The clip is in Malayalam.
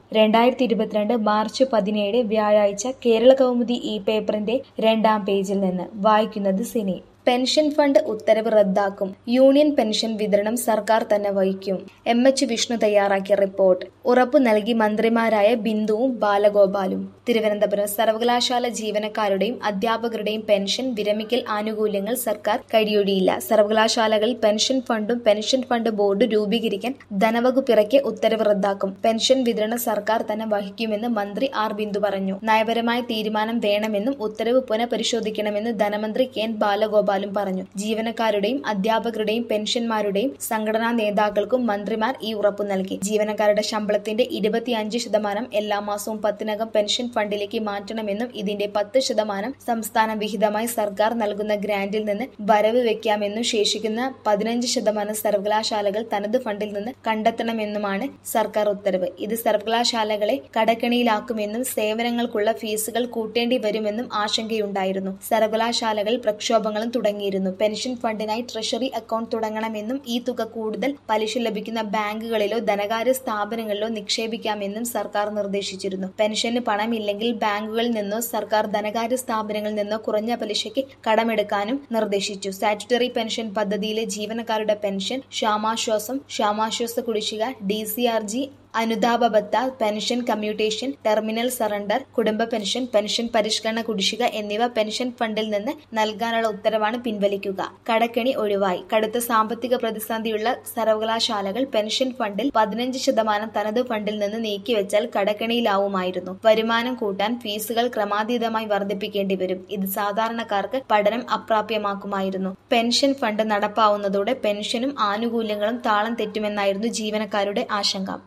രണ്ടായിരത്തി ഇരുപത്തിരണ്ട് മാർച്ച് പതിനേഴ് വ്യാഴാഴ്ച കേരള കൗമുദി ഈ പേപ്പറിന്റെ രണ്ടാം പേജിൽ നിന്ന് വായിക്കുന്നത് സിനി പെൻഷൻ ഫണ്ട് ഉത്തരവ് റദ്ദാക്കും യൂണിയൻ പെൻഷൻ വിതരണം സർക്കാർ തന്നെ വഹിക്കും എം എച്ച് വിഷ്ണു തയ്യാറാക്കിയ റിപ്പോർട്ട് ഉറപ്പു നൽകി മന്ത്രിമാരായ ബിന്ദുവും ബാലഗോപാലും തിരുവനന്തപുരം സർവകലാശാല ജീവനക്കാരുടെയും അധ്യാപകരുടെയും പെൻഷൻ വിരമിക്കൽ ആനുകൂല്യങ്ങൾ സർക്കാർ കൈയൊഴിയില്ല സർവകലാശാലകളിൽ പെൻഷൻ ഫണ്ടും പെൻഷൻ ഫണ്ട് ബോർഡ് രൂപീകരിക്കാൻ ധനവകുപ്പ് ഇറക്കിയ ഉത്തരവ് റദ്ദാക്കും പെൻഷൻ വിതരണം സർക്കാർ തന്നെ വഹിക്കുമെന്ന് മന്ത്രി ആർ ബിന്ദു പറഞ്ഞു നയപരമായ തീരുമാനം വേണമെന്നും ഉത്തരവ് പുനഃപരിശോധിക്കണമെന്ന് ധനമന്ത്രി കെൻ ബാലഗോപാലും പറഞ്ഞു ജീവനക്കാരുടെയും അധ്യാപകരുടെയും പെൻഷൻമാരുടെയും സംഘടനാ നേതാക്കൾക്കും മന്ത്രിമാർ ഈ ഉറപ്പു നൽകി ജീവനക്കാരുടെ ശമ്പളത്തിന്റെ ഇരുപത്തിയഞ്ച് ശതമാനം എല്ലാ മാസവും പത്തിനകം പെൻഷൻ ഫണ്ടിലേക്ക് മാറ്റണമെന്നും ഇതിന്റെ പത്ത് ശതമാനം സംസ്ഥാന വിഹിതമായി സർക്കാർ നൽകുന്ന ഗ്രാന്റിൽ നിന്ന് വരവ് വെക്കാമെന്നും ശേഷിക്കുന്ന പതിനഞ്ച് ശതമാനം സർവകലാശാലകൾ തനത് ഫണ്ടിൽ നിന്ന് കണ്ടെത്തണമെന്നുമാണ് സർക്കാർ ഉത്തരവ് ഇത് സർവകലാശാലകളെ കടക്കണിയിലാക്കുമെന്നും സേവനങ്ങൾക്കുള്ള ഫീസുകൾ കൂട്ടേണ്ടി വരുമെന്നും ആശങ്കയുണ്ടായിരുന്നു സർവകലാശാലകൾ പ്രക്ഷോഭങ്ങളും തുടങ്ങിയിരുന്നു പെൻഷൻ ഫണ്ടിനായി ട്രഷറി അക്കൗണ്ട് തുടങ്ങണമെന്നും ഈ തുക കൂടുതൽ പലിശ ലഭിക്കുന്ന ബാങ്കുകളിലോ ധനകാര്യ സ്ഥാപനങ്ങളിലോ നിക്ഷേപിക്കാമെന്നും സർക്കാർ നിർദ്ദേശിച്ചിരുന്നു പെൻഷന് പണമില്ലെങ്കിൽ ബാങ്കുകളിൽ നിന്നോ സർക്കാർ ധനകാര്യ സ്ഥാപനങ്ങളിൽ നിന്നോ കുറഞ്ഞ പലിശയ്ക്ക് കടമെടുക്കാനും നിർദ്ദേശിച്ചു സ്റ്റാറ്റുട്ടറി പെൻഷൻ പദ്ധതിയിലെ ജീവനക്കാരുടെ പെൻഷൻ ക്ഷാമാശ്വാസം ക്ഷാമാശ്വാസ കുടിശ്ശിക ഡി സി ആർ ജി അനുതാപ ഭത്ത പെൻഷൻ കമ്മ്യൂട്ടേഷൻ ടെർമിനൽ സറണ്ടർ കുടുംബ പെൻഷൻ പെൻഷൻ പരിഷ്കരണ കുടിശ്ശിക എന്നിവ പെൻഷൻ ഫണ്ടിൽ നിന്ന് നൽകാനുള്ള ഉത്തരവാണ് പിൻവലിക്കുക കടക്കണി ഒഴിവായി കടുത്ത സാമ്പത്തിക പ്രതിസന്ധിയുള്ള സർവകലാശാലകൾ പെൻഷൻ ഫണ്ടിൽ പതിനഞ്ച് ശതമാനം തനത് ഫണ്ടിൽ നിന്ന് നീക്കിവെച്ചാൽ കടക്കണിയിലാവുമായിരുന്നു വരുമാനം കൂട്ടാൻ ഫീസുകൾ ക്രമാതീതമായി വർദ്ധിപ്പിക്കേണ്ടി വരും ഇത് സാധാരണക്കാർക്ക് പഠനം അപ്രാപ്യമാക്കുമായിരുന്നു പെൻഷൻ ഫണ്ട് നടപ്പാവുന്നതോടെ പെൻഷനും ആനുകൂല്യങ്ങളും താളം തെറ്റുമെന്നായിരുന്നു ജീവനക്കാരുടെ ആശങ്ക